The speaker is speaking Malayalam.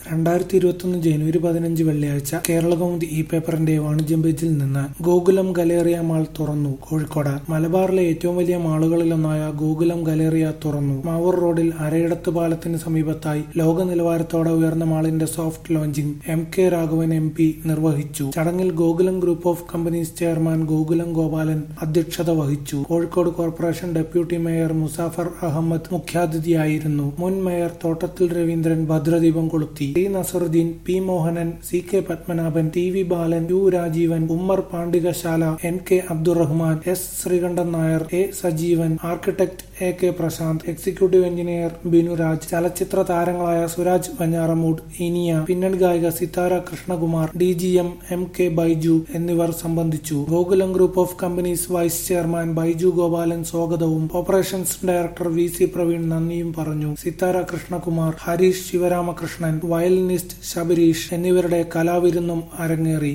രണ്ടായിരത്തി ഇരുപത്തൊന്ന് ജനുവരി പതിനഞ്ച് വെള്ളിയാഴ്ച കേരളകൗമുദി ഇ പേപ്പറിന്റെ വാണിജ്യം പേജിൽ നിന്ന് ഗോകുലം ഗലേറിയ മാൾ തുറന്നു കോഴിക്കോട് മലബാറിലെ ഏറ്റവും വലിയ മാളുകളിലൊന്നായ ഗോകുലം ഗലേറിയ തുറന്നു മാവൂർ റോഡിൽ അരയിടത്ത് പാലത്തിന് സമീപത്തായി ലോക നിലവാരത്തോടെ ഉയർന്ന മാളിന്റെ soft launching M K Raghavan M P നിർവഹിച്ചു ചടങ്ങിൽ Gokulam group of companies chairman Gokulam Gopalan അധ്യക്ഷത വഹിച്ചു Kozhikode corporation deputy mayor Musafar Ahamed മുഖ്യാതിഥിയായിരുന്നു മുൻ മേയർ തോട്ടത്തിൽ രവീന്ദ്രൻ ഭദ്രദീപം കൊളുത്തി T Nasaruddin P Mohanan C K Padmanabhan T V Balan U Rajeevan Ummer Pandikasala N K Abdurahman S Sreekantan Nair A Sajeevan architect A K Prasanth executive engineer Binuraj ചലച്ചിത്ര താരങ്ങളായ സുരാജ് വഞ്ഞാറമൂട് ഇനിയ പിന്നണി ഗായിക Sithara Krishnakumar D G M M K Baiju എന്നിവർ സംബന്ധിച്ചു Gokulam group of companies vice chairman Baiju Gopalan സ്വാഗതവും operations director V C Praveen നന്ദിയും പറഞ്ഞു സിതാര കൃഷ്ണകുമാർ ഹരീഷ് ശിവരാമകൃഷ്ണൻ വയലിനിസ്റ്റ് ശബരീഷ് എന്നിവരുടെ കലാവിരുന്നും അരങ്ങേറി